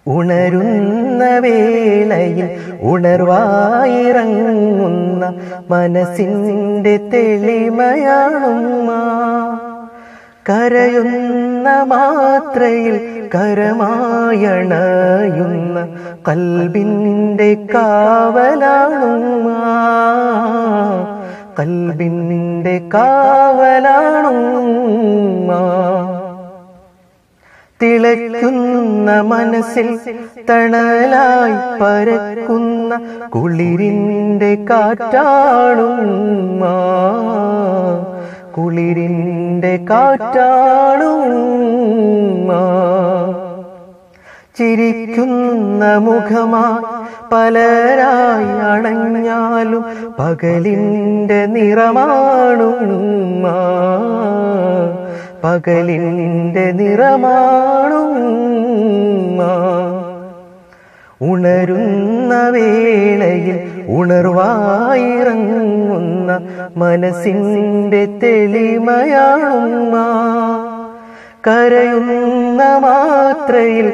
ഉണരുന്ന വേളയിൽ ഉണർവായിറങ്ങുന്ന മനസ്സിന്റെ തെളിമയാണുമ്മ കരയുന്ന മാത്രയിൽ കരമായണയുന്ന കൽബിന്റെ കാവലാണുമ്മ കൽബിന്റെ കാവലാണുമ്മ തിളയ്ക്കുന്ന മനസ്സിൽ തണലായി പരക്കുന്ന കുളിരിന്റെ കാറ്റാണുമ്മ കുളിരിന്റെ കാറ്റാണുമ്മ ചിരിക്കുന്ന മുഖമാ പലരായി അണഞ്ഞാലും പകലിന്റെ നിറമാണുമ്മ പകലിന്റെ നിറമാണുമ്മ ഉണരുന്ന വേളയിൽ ഉണർവായിറങ്ങുന്ന മനസ്സിന്റെ തെളിമയാണുമ്മ കരയുന്ന മാത്രയിൽ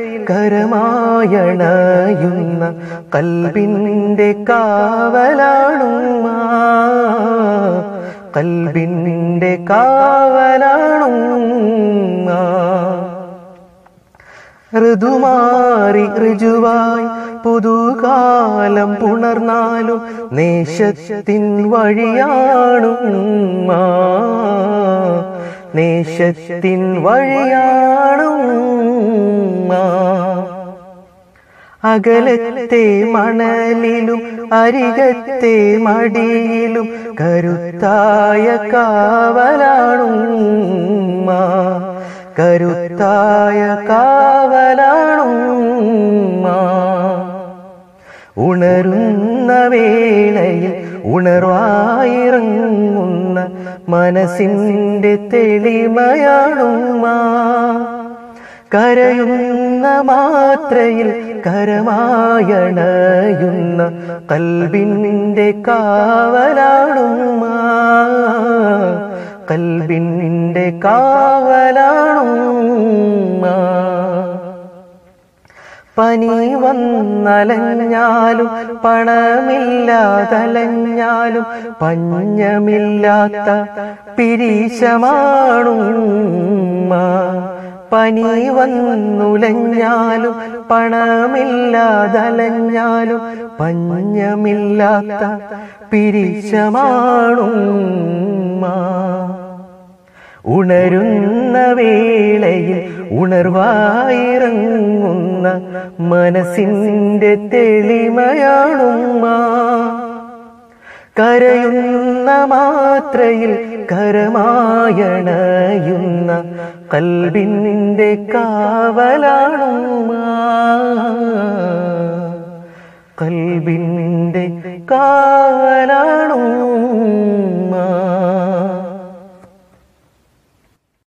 കരമായണയുന്ന കൽബിന്റെ കാവലാണുമ്മ കൽബിന്റെ കാവലാണുമ്മ ഋതുമാറി ഋജുവായി പുതുകാലം പുണർന്നാലും നേശത്തിൻ വഴിയാണുമ്മ നേശത്തിൻ വഴിയാണുമ്മ അകലത്തെ മണലിലും അരികത്തെ മടിയിലും കരുത്തായ കാവലാണുമ്മ കരുത്തായ കാവലാണുമ്മ ഉണരുന്ന വേളയിൽ ഉണർവായിറങ്ങുന്ന മനസ്സിന്റെ തെളിമയാണുമ്മ കരയുന്ന മാത്രയിൽ കരമായണയുന്ന കൽബിന്റെ കാവലാണുമ്മ കൽബിന്റെ കാവലാണുമ്മ പനി വന്നലഞ്ഞാലും പണമില്ലാതലഞ്ഞാലും പഞ്ഞമില്ലാത്ത പിരീശമാണുമ്മ പനി വന്നുലഞ്ഞാലും പണമില്ലാതലഞ്ഞാലും പഞ്ഞമില്ലാത്ത പിരിശമാണുമ്മ ഉണരുന്ന വേളയിൽ ഉണർവായിറങ്ങുന്ന മനസ്സിന്റെ തെളിമയാണുമ്മ കരയുന്ന മാത്രയിൽ കരമായണയുന്ന കൽബിന്റെ കാവലാണുമ്മ കൽബിന്റെ കാവലാണുമ്മ